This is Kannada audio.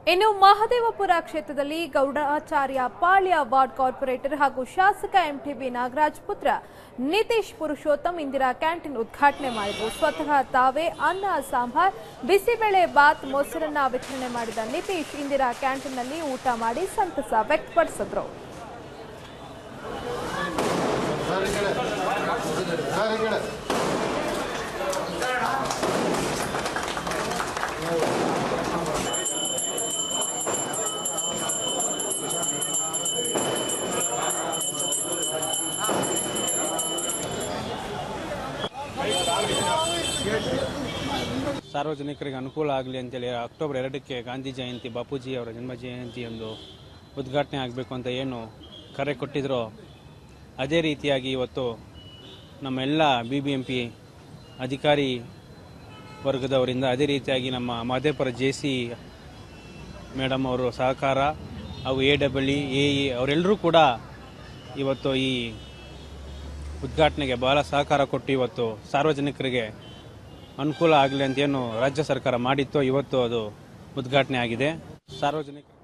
ಇನ್ನು ಮಹದೇವಪುರ ಕ್ಷೇತ್ರದಲ್ಲಿ ಗೌಡಾಚಾರ್ಯ ಪಾಳ್ಯ ವಾರ್ಡ್ ಕಾರ್ಪೊರೇಟರ್ ಹಾಗೂ ಶಾಸಕ ಎಂಟಿಬಿ ನಾಗರಾಜ್ ಪುತ್ರ ನಿತೀಶ್ ಪುರುಷೋತ್ತಮ್ ಇಂದಿರಾ ಕ್ಯಾಂಟೀನ್ ಉದ್ಘಾಟನೆ ಮಾಡಿದರು ಸ್ವತಃ ತಾವೇ ಅನ್ನ ಸಾಂಬಾರ್ ಬಿಸಿಬೇಳೆ ಬಾತ್ ಮೊಸರನ್ನ ವಿತರಣೆ ಮಾಡಿದ ನಿತೀಶ್ ಇಂದಿರಾ ಕ್ಯಾಂಟೀನ್ನಲ್ಲಿ ಊಟ ಮಾಡಿ ಸಂತಸ ವ್ಯಕ್ತಪಡಿಸಿದ್ರು ಸಾರ್ವಜನಿಕರಿಗೆ ಅನುಕೂಲ ಆಗಲಿ ಅಂತೇಳಿ ಅಕ್ಟೋಬರ್ ಎರಡಕ್ಕೆ ಗಾಂಧಿ ಜಯಂತಿ ಬಾಪೂಜಿ ಅವರ ಜನ್ಮ ಜಯಂತಿ ಒಂದು ಉದ್ಘಾಟನೆ ಆಗಬೇಕು ಅಂತ ಏನು ಕರೆ ಕೊಟ್ಟಿದ್ರೋ ಅದೇ ರೀತಿಯಾಗಿ ಇವತ್ತು ನಮ್ಮೆಲ್ಲ ಬಿ ಬಿ ಎಂ ಪಿ ಅಧಿಕಾರಿ ವರ್ಗದವರಿಂದ ಅದೇ ರೀತಿಯಾಗಿ ನಮ್ಮ ಮಾದೇಪುರ ಜೆ ಸಿ ಮೇಡಮ್ ಅವರು ಸಹಕಾರ ಹಾಗೂ ಎ ಡಬ್ಲ್ಯೂ ಎ ಇ ಅವರೆಲ್ಲರೂ ಕೂಡ ಇವತ್ತು ಈ ಉದ್ಘಾಟನೆಗೆ ಬಹಳ ಸಹಕಾರ ಕೊಟ್ಟು ಇವತ್ತು ಸಾರ್ವಜನಿಕರಿಗೆ ಅನುಕೂಲ ಆಗಲಿ ಅಂತ ಏನು ರಾಜ್ಯ ಸರ್ಕಾರ ಮಾಡಿತ್ತೋ ಇವತ್ತು ಅದು ಉದ್ಘಾಟನೆ ಆಗಿದೆ ಸಾರ್ವಜನಿಕ